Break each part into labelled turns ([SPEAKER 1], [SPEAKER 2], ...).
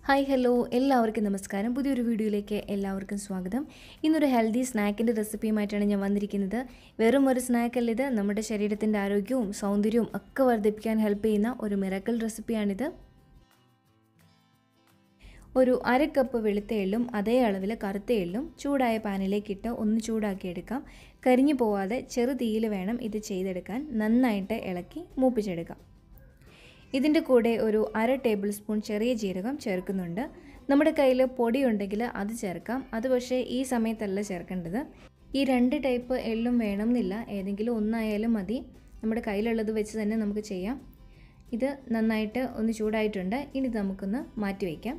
[SPEAKER 1] hi hello എല്ലാവർക്കും നമസ്കാരം പുതിയൊരു വീഡിയോയിലേക്ക് എല്ലാവർക്കും സ്വാഗതം ഇന്നൊരു ഹെൽത്തി സ്നാക്കിൻ്റെ റെസിപ്പിയുമായിട്ടാണ് ഞാൻ വന്നിരിക്കുന്നത് വെറും ഒരു സ്നാക്കല്ല ഇത് നമ്മുടെ ശരീരത്തിൻ്റെ ആരോഗ്യവും സൗന്ദര്യവും ഒക്കെ വർദ്ധിപ്പിക്കാൻ ഹെൽപ്പ് ചെയ്യുന്ന ഒരു മിറക്കൽ റെസിപ്പിയാണിത് ഒരു അര കപ്പ് വെളുത്ത എള്ളും അതേ അളവിൽ കറുത്ത എള്ളും ചൂടായ പാനിലേക്കിട്ട് ഒന്ന് ചൂടാക്കിയെടുക്കാം കരിഞ്ഞു പോവാതെ ചെറു തീയിൽ വേണം ഇത് ചെയ്തെടുക്കാൻ നന്നായിട്ട് ഇളക്കി മൂപ്പിച്ചെടുക്കാം ഇതിൻ്റെ കൂടെ ഒരു അര ടേബിൾ സ്പൂൺ ചെറിയ ജീരകം ചേർക്കുന്നുണ്ട് നമ്മുടെ കയ്യിൽ പൊടി ഉണ്ടെങ്കിൽ അത് ചേർക്കാം അത് പക്ഷേ ഈ സമയത്തല്ല ചേർക്കേണ്ടത് ഈ രണ്ട് ടൈപ്പ് എള്ളും വേണമെന്നില്ല ഏതെങ്കിലും ഒന്നായാലും മതി നമ്മുടെ കയ്യിലുള്ളത് വെച്ച് തന്നെ നമുക്ക് ചെയ്യാം ഇത് നന്നായിട്ട് ഒന്ന് ചൂടായിട്ടുണ്ട് ഇനി ഇത് നമുക്കൊന്ന് മാറ്റി വയ്ക്കാം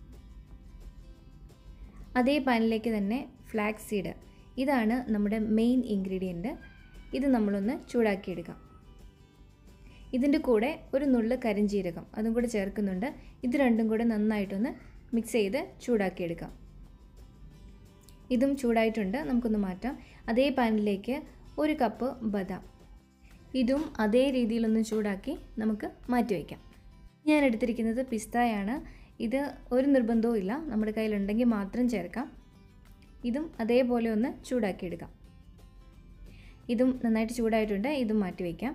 [SPEAKER 1] അതേ പാനിലേക്ക് തന്നെ ഫ്ലാക്സ് സീഡ് ഇതാണ് നമ്മുടെ മെയിൻ ഇൻഗ്രീഡിയൻറ്റ് ഇത് നമ്മളൊന്ന് ചൂടാക്കിയെടുക്കാം ഇതിൻ്റെ കൂടെ ഒരു നുള്ള് കരിഞ്ജീരകം അതും കൂടെ ചേർക്കുന്നുണ്ട് ഇത് രണ്ടും കൂടെ നന്നായിട്ടൊന്ന് മിക്സ് ചെയ്ത് ചൂടാക്കിയെടുക്കാം ഇതും ചൂടായിട്ടുണ്ട് നമുക്കൊന്ന് മാറ്റാം അതേ പാനിലേക്ക് ഒരു കപ്പ് ബദാം ഇതും അതേ രീതിയിലൊന്ന് ചൂടാക്കി നമുക്ക് മാറ്റി വയ്ക്കാം ഞാൻ എടുത്തിരിക്കുന്നത് പിസ്തായാണ് ഇത് ഒരു നിർബന്ധവും ഇല്ല നമ്മുടെ കയ്യിലുണ്ടെങ്കിൽ മാത്രം ചേർക്കാം ഇതും അതേപോലെ ഒന്ന് ചൂടാക്കിയെടുക്കാം ഇതും നന്നായിട്ട് ചൂടായിട്ടുണ്ട് ഇതും മാറ്റി വയ്ക്കാം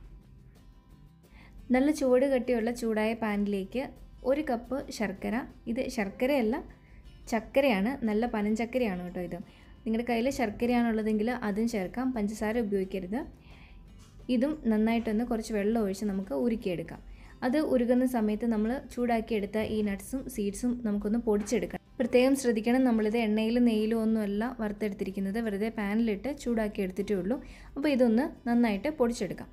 [SPEAKER 1] നല്ല ചൂട് കട്ടിയുള്ള ചൂടായ പാനിലേക്ക് ഒരു കപ്പ് ശർക്കര ഇത് ശർക്കരയല്ല ചക്കരയാണ് നല്ല പനഞ്ചക്കരയാണ് കേട്ടോ ഇത് നിങ്ങളുടെ കയ്യിൽ ശർക്കരയാണുള്ളതെങ്കിൽ അതും ചേർക്കാം പഞ്ചസാര ഉപയോഗിക്കരുത് ഇതും നന്നായിട്ടൊന്ന് കുറച്ച് വെള്ളം ഒഴിച്ച് നമുക്ക് ഉരുക്കിയെടുക്കാം അത് ഉരുകുന്ന സമയത്ത് നമ്മൾ ചൂടാക്കിയെടുത്ത ഈ നട്ട്സും സീഡ്സും നമുക്കൊന്ന് പൊടിച്ചെടുക്കണം പ്രത്യേകം ശ്രദ്ധിക്കണം നമ്മളിത് എണ്ണയിലും നെയ്യിലും ഒന്നുമല്ല വറുത്തെടുത്തിരിക്കുന്നത് വെറുതെ പാനിലിട്ട് ചൂടാക്കി എടുത്തിട്ടേ ഉള്ളൂ അപ്പോൾ ഇതൊന്ന് നന്നായിട്ട് പൊടിച്ചെടുക്കാം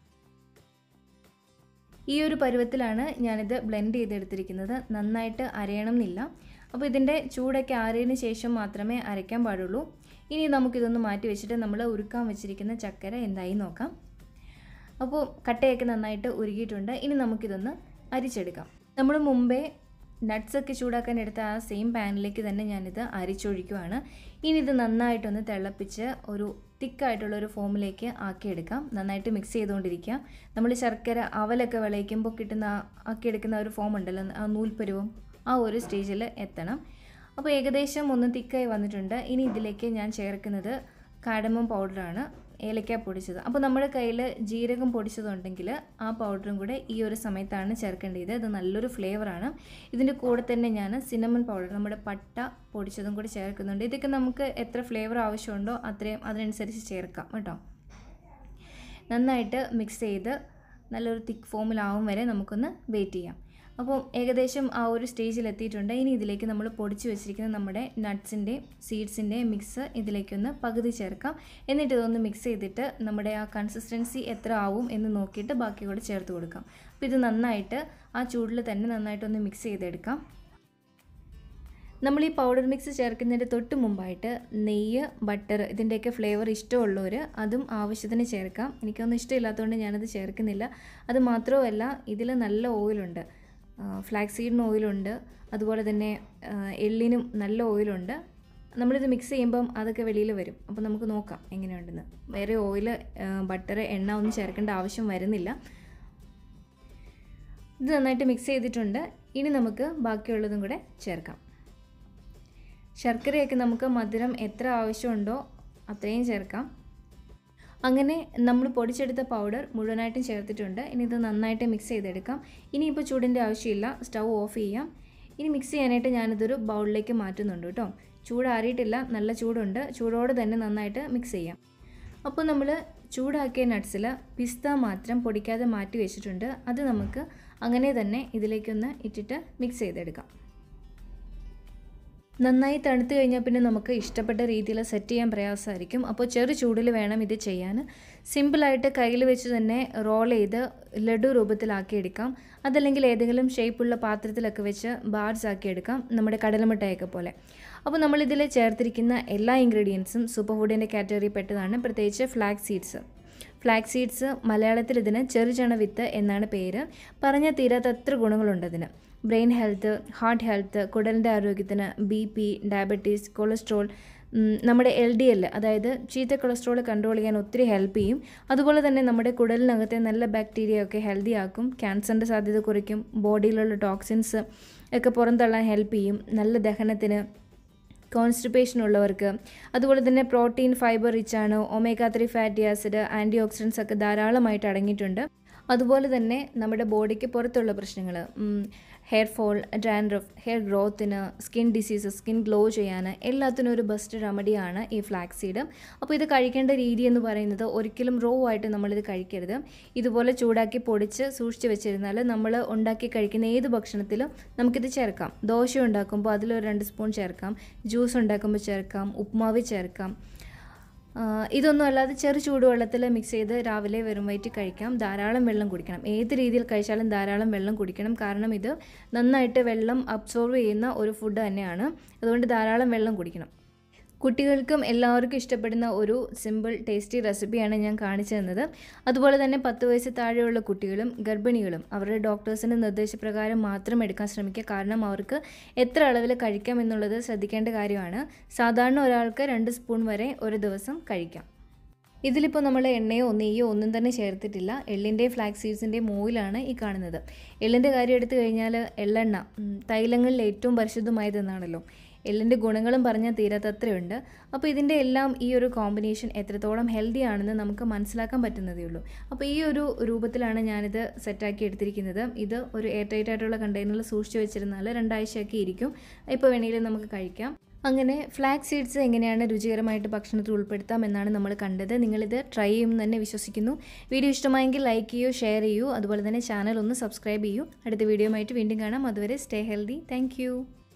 [SPEAKER 1] ഈ ഒരു പരുവത്തിലാണ് ഞാനിത് ബ്ലെൻഡ് ചെയ്തെടുത്തിരിക്കുന്നത് നന്നായിട്ട് അരയണം എന്നില്ല അപ്പോൾ ഇതിൻ്റെ ചൂടൊക്കെ ആറിയതിന് ശേഷം മാത്രമേ അരയ്ക്കാൻ പാടുള്ളൂ ഇനി നമുക്കിതൊന്ന് മാറ്റി വെച്ചിട്ട് നമ്മൾ ഉരുക്കാൻ വെച്ചിരിക്കുന്ന ചക്കര എന്തായി നോക്കാം അപ്പോൾ കട്ടയൊക്കെ നന്നായിട്ട് ഉരുകിയിട്ടുണ്ട് ഇനി നമുക്കിതൊന്ന് അരിച്ചെടുക്കാം നമ്മൾ മുമ്പേ നട്ട്സൊക്കെ ചൂടാക്കാൻ എടുത്ത ആ സെയിം പാനിലേക്ക് തന്നെ ഞാനിത് അരിച്ചൊഴിക്കുവാണ് ഇനി ഇത് നന്നായിട്ടൊന്ന് തിളപ്പിച്ച് ഒരു തിക്കായിട്ടുള്ള ഒരു ഫോമിലേക്ക് ആക്കിയെടുക്കാം നന്നായിട്ട് മിക്സ് ചെയ്തുകൊണ്ടിരിക്കുക നമ്മൾ ശർക്കര അവലൊക്കെ വിളയിക്കുമ്പോൾ കിട്ടുന്ന ആക്കിയെടുക്കുന്ന ഒരു ഫോം ഉണ്ടല്ലോ ആ നൂൽപ്പരുവം ആ ഒരു സ്റ്റേജിൽ എത്തണം അപ്പോൾ ഏകദേശം ഒന്ന് തിക്കായി വന്നിട്ടുണ്ട് ഇനി ഇതിലേക്ക് ഞാൻ ചേർക്കുന്നത് കാഡമം പൗഡറാണ് ഏലക്ക പൊടിച്ചത് അപ്പോൾ നമ്മുടെ കയ്യിൽ ജീരകം പൊടിച്ചതുണ്ടെങ്കിൽ ആ പൗഡറും കൂടെ ഈ ഒരു സമയത്താണ് ചേർക്കേണ്ടത് ഇത് നല്ലൊരു ഫ്ലേവറാണ് ഇതിൻ്റെ കൂടെ തന്നെ ഞാൻ സിനമൺ പൗഡർ നമ്മുടെ പട്ട പൊടിച്ചതും കൂടി ചേർക്കുന്നുണ്ട് ഇതൊക്കെ നമുക്ക് എത്ര ഫ്ലേവർ ആവശ്യമുണ്ടോ അത്രയും അതിനനുസരിച്ച് ചേർക്കാം കേട്ടോ നന്നായിട്ട് മിക്സ് ചെയ്ത് നല്ലൊരു തിക്ക് ഫോമിലാവും വരെ നമുക്കൊന്ന് വെയിറ്റ് ചെയ്യാം അപ്പോൾ ഏകദേശം ആ ഒരു സ്റ്റേജിൽ എത്തിയിട്ടുണ്ട് ഇനി ഇതിലേക്ക് നമ്മൾ പൊടിച്ച് വെച്ചിരിക്കുന്ന നമ്മുടെ നട്ട്സിൻ്റെ സീഡ്സിൻ്റെ മിക്സ് ഇതിലേക്കൊന്ന് പകുതി ചേർക്കാം എന്നിട്ട് ഇതൊന്ന് മിക്സ് ചെയ്തിട്ട് നമ്മുടെ ആ കൺസിസ്റ്റൻസി എത്ര ആവും എന്ന് നോക്കിയിട്ട് ബാക്കി കൂടെ ചേർത്ത് കൊടുക്കാം അപ്പോൾ ഇത് നന്നായിട്ട് ആ ചൂടിൽ തന്നെ നന്നായിട്ടൊന്ന് മിക്സ് ചെയ്തെടുക്കാം നമ്മൾ ഈ പൗഡർ മിക്സ് ചേർക്കുന്നതിൻ്റെ തൊട്ട് മുമ്പായിട്ട് നെയ്യ് ബട്ടർ ഇതിൻ്റെയൊക്കെ ഫ്ലേവർ ഇഷ്ടമുള്ളവർ അതും ആവശ്യത്തിന് ചേർക്കാം എനിക്കൊന്നും ഇഷ്ടമില്ലാത്തതുകൊണ്ട് ഞാനത് ചേർക്കുന്നില്ല അത് മാത്രമല്ല ഇതിൽ നല്ല ഓയിലുണ്ട് ഫ്ലാക്സീഡിന് ഓയിലുണ്ട് അതുപോലെ തന്നെ എള്ളിനും നല്ല ഓയിലുണ്ട് നമ്മളിത് മിക്സ് ചെയ്യുമ്പം അതൊക്കെ വെളിയിൽ വരും അപ്പോൾ നമുക്ക് നോക്കാം എങ്ങനെയുണ്ടെന്ന് വേറെ ഓയിൽ ബട്ടർ എണ്ണ ഒന്നും ചേർക്കേണ്ട ആവശ്യം വരുന്നില്ല ഇത് നന്നായിട്ട് മിക്സ് ചെയ്തിട്ടുണ്ട് ഇനി നമുക്ക് ബാക്കിയുള്ളതും കൂടെ ചേർക്കാം ശർക്കരയൊക്കെ നമുക്ക് മധുരം എത്ര ആവശ്യമുണ്ടോ അത്രയും ചേർക്കാം അങ്ങനെ നമ്മൾ പൊടിച്ചെടുത്ത പൗഡർ മുഴുവനായിട്ടും ചേർത്തിട്ടുണ്ട് ഇനി ഇത് നന്നായിട്ട് മിക്സ് ചെയ്തെടുക്കാം ഇനിയിപ്പോൾ ചൂടിൻ്റെ ആവശ്യമില്ല സ്റ്റൗ ഓഫ് ചെയ്യാം ഇനി മിക്സ് ചെയ്യാനായിട്ട് ഞാനിതൊരു ബൗളിലേക്ക് മാറ്റുന്നുണ്ട് കേട്ടോ ചൂടാറിയിട്ടില്ല നല്ല ചൂടുണ്ട് ചൂടോടെ തന്നെ നന്നായിട്ട് മിക്സ് ചെയ്യാം അപ്പോൾ നമ്മൾ ചൂടാക്കിയ നട്ട്സിൽ പിസ്ത മാത്രം പൊടിക്കാതെ മാറ്റി വെച്ചിട്ടുണ്ട് അത് നമുക്ക് അങ്ങനെ തന്നെ ഇതിലേക്കൊന്ന് ഇട്ടിട്ട് മിക്സ് ചെയ്തെടുക്കാം നന്നായി തണുത്ത് കഴിഞ്ഞാൽ പിന്നെ നമുക്ക് ഇഷ്ടപ്പെട്ട രീതിയിൽ സെറ്റ് ചെയ്യാൻ പ്രയാസമായിരിക്കും അപ്പോൾ ചെറു ചൂടിൽ വേണം ഇത് ചെയ്യാൻ സിമ്പിളായിട്ട് കയ്യിൽ വെച്ച് തന്നെ റോൾ ചെയ്ത് ലഡു രൂപത്തിലാക്കിയെടുക്കാം അതല്ലെങ്കിൽ ഏതെങ്കിലും ഷേപ്പുള്ള പാത്രത്തിലൊക്കെ വെച്ച് ബാർസ് ആക്കിയെടുക്കാം നമ്മുടെ കടലമിഠായൊക്കെ പോലെ അപ്പോൾ നമ്മളിതിൽ ചേർത്തിരിക്കുന്ന എല്ലാ ഇൻഗ്രീഡിയൻസും സൂപ്പർ ഫുഡിൻ്റെ കാറ്റഗറി പെട്ടതാണ് പ്രത്യേകിച്ച് ഫ്ലാക്സ് സീഡ്സ് ഫ്ലാക്സ് സീഡ്സ് മലയാളത്തിൽ ഇതിന് ചെറുചണ വിത്ത് എന്നാണ് പേര് പറഞ്ഞാൽ തീരാത്ത എത്ര ഗുണങ്ങളുണ്ട് അതിന് ബ്രെയിൻ ഹെൽത്ത് ഹാർട്ട് ഹെൽത്ത് കുടലിൻ്റെ ആരോഗ്യത്തിന് ബി പി ഡയബറ്റീസ് കൊളസ്ട്രോൾ ഉം, നമ്മുടെ എൽ ഡി എൽ അതായത് ചീത്ത കൊളസ്ട്രോൾ കൺട്രോൾ ചെയ്യാൻ ഒത്തിരി ഹെൽപ്പ് ചെയ്യും അതുപോലെ തന്നെ നമ്മുടെ കുടലിനകത്തെ നല്ല ബാക്ടീരിയ ഒക്കെ ഹെൽത്തി ആക്കും ക്യാൻസറിൻ്റെ സാധ്യത കുറയ്ക്കും ബോഡിയിലുള്ള ടോക്സിൻസ് ഒക്കെ പുറന്തള്ളാൻ ഹെൽപ്പ് ചെയ്യും നല്ല ദഹനത്തിന് കോൺസ്റ്റിപ്പേഷൻ ഉള്ളവർക്ക് അതുപോലെ തന്നെ പ്രോട്ടീൻ ഫൈബർ റിച്ച് ആണ് omega three fatty acid antioxidants ഒക്കെ ധാരാളമായിട്ട് അടങ്ങിയിട്ടുണ്ട് അതുപോലെ തന്നെ നമ്മുടെ ബോഡിക്ക് പുറത്തുള്ള പ്രശ്നങ്ങൾ ഹെയർ ഫോൾ ഡാൻഡ്രഫ് ഹെയർ ഗ്രോത്തിന് സ്കിൻ ഡിസീസസ് സ്കിൻ ഗ്ലോ ചെയ്യാൻ എല്ലാത്തിനും ഒരു ബെസ്റ്റ് റെമഡിയാണ് ഈ ഫ്ലാക്സ് സീഡ് അപ്പോൾ ഇത് കഴിക്കേണ്ട രീതി എന്ന് പറയുന്നത് ഒരിക്കലും റോ ആയിട്ട് നമ്മളിത് കഴിക്കരുത് ഇതുപോലെ ചൂടാക്കി പൊടിച്ച് സൂക്ഷിച്ച് വെച്ചിരുന്നാൽ നമ്മൾ ഉണ്ടാക്കി കഴിക്കുന്ന ഏത് ഭക്ഷണത്തിലും നമുക്കിത് ചേർക്കാം ദോശ ഉണ്ടാക്കുമ്പോൾ അതിലൊരു രണ്ട് സ്പൂൺ ചേർക്കാം ജ്യൂസ് ഉണ്ടാക്കുമ്പോൾ ചേർക്കാം ഉപ്മാവ് ചേർക്കാം ആ, ഇതൊന്നും അല്ലാതെ ചെറു ചൂടുവെള്ളത്തിൽ മിക്സ് ചെയ്ത് രാവിലെ വെറും വയറ്റിൽ കഴിക്കാം ധാരാളം വെള്ളം കുടിക്കണം ഏത് രീതിയിൽ കഴിച്ചാലും ധാരാളം വെള്ളം കുടിക്കണം കാരണം ഇത് നന്നായിട്ട് വെള്ളം അബ്സോർവ് ചെയ്യുന്ന ഒരു ഫുഡ് തന്നെയാണ് അതുകൊണ്ട് ധാരാളം വെള്ളം കുടിക്കണം കുട്ടികൾക്കും എല്ലാവർക്കും ഇഷ്ടപ്പെടുന്ന ഒരു സിമ്പിൾ ടേസ്റ്റി റെസിപ്പിയാണ് ഞാൻ കാണിച്ചു തന്നത് അതുപോലെ തന്നെ പത്ത് വയസ്സ് താഴെയുള്ള കുട്ടികളും ഗർഭിണികളും അവരുടെ ഡോക്ടേഴ്സിൻ്റെ നിർദ്ദേശപ്രകാരം മാത്രം എടുക്കാൻ ശ്രമിക്കുക കാരണം അവർക്ക് എത്ര അളവിൽ കഴിക്കാം എന്നുള്ളത് ശ്രദ്ധിക്കേണ്ട കാര്യമാണ് സാധാരണ ഒരാൾക്ക് രണ്ട് സ്പൂൺ വരെ ഒരു ദിവസം കഴിക്കാം ഇതിലിപ്പോൾ നമ്മൾ എണ്ണയോ നെയ്യോ ഒന്നും തന്നെ ചേർത്തിട്ടില്ല എള്ളിൻ്റെ ഫ്ലാക്സ് സീഡ്സിൻ്റെയും ഓയിലാണ് ഈ കാണുന്നത് എള്ളിൻ്റെ കാര്യം എടുത്തു കഴിഞ്ഞാൽ എള്ളെണ്ണ ഉം, തൈലങ്ങളിൽ ഏറ്റവും പരിശുദ്ധമായതെന്നാണല്ലോ എള്ളിൻ്റെ ഗുണങ്ങളും പറഞ്ഞാൽ തീരാത്തത്രയുണ്ട് അപ്പോൾ ഇതിൻ്റെ എല്ലാം ഈ ഒരു കോമ്പിനേഷൻ എത്രത്തോളം ഹെൽത്തി ആണെന്ന് നമുക്ക് മനസ്സിലാക്കാൻ പറ്റുന്നതേ ഉള്ളൂ അപ്പോൾ ഈ ഒരു രൂപത്തിലാണ് ഞാനിത് സെറ്റാക്കി എടുത്തിരിക്കുന്നത് ഇത് ഒരു എയർ ടൈറ്റ് ആയിട്ടുള്ള കണ്ടെയ്നറിൽ സൂക്ഷിച്ച് വെച്ചിരുന്നാൽ രണ്ടാഴ്ചയൊക്കെ ഇരിക്കും ഇപ്പോൾ വേണമെങ്കിലും നമുക്ക് കഴിക്കാം അങ്ങനെ ഫ്ലാക്സ് സീഡ്സ് എങ്ങനെയാണ് രുചികരമായിട്ട് ഭക്ഷണത്തിൽ ഉൾപ്പെടുത്താം എന്നാണ് നമ്മൾ കണ്ടത് നിങ്ങളിത് ട്രൈ ചെയ്യുമെന്ന് തന്നെ വിശ്വസിക്കുന്നു വീഡിയോ ഇഷ്ടമായെങ്കിൽ ലൈക്ക് ചെയ്യൂ ഷെയർ ചെയ്യൂ അതുപോലെ തന്നെ ചാനൽ ഒന്ന് സബ്സ്ക്രൈബ് ചെയ്യൂ അടുത്ത വീഡിയോ ആയിട്ട് വീണ്ടും കാണാം അതുവരെ സ്റ്റേ ഹെൽതി താങ്ക്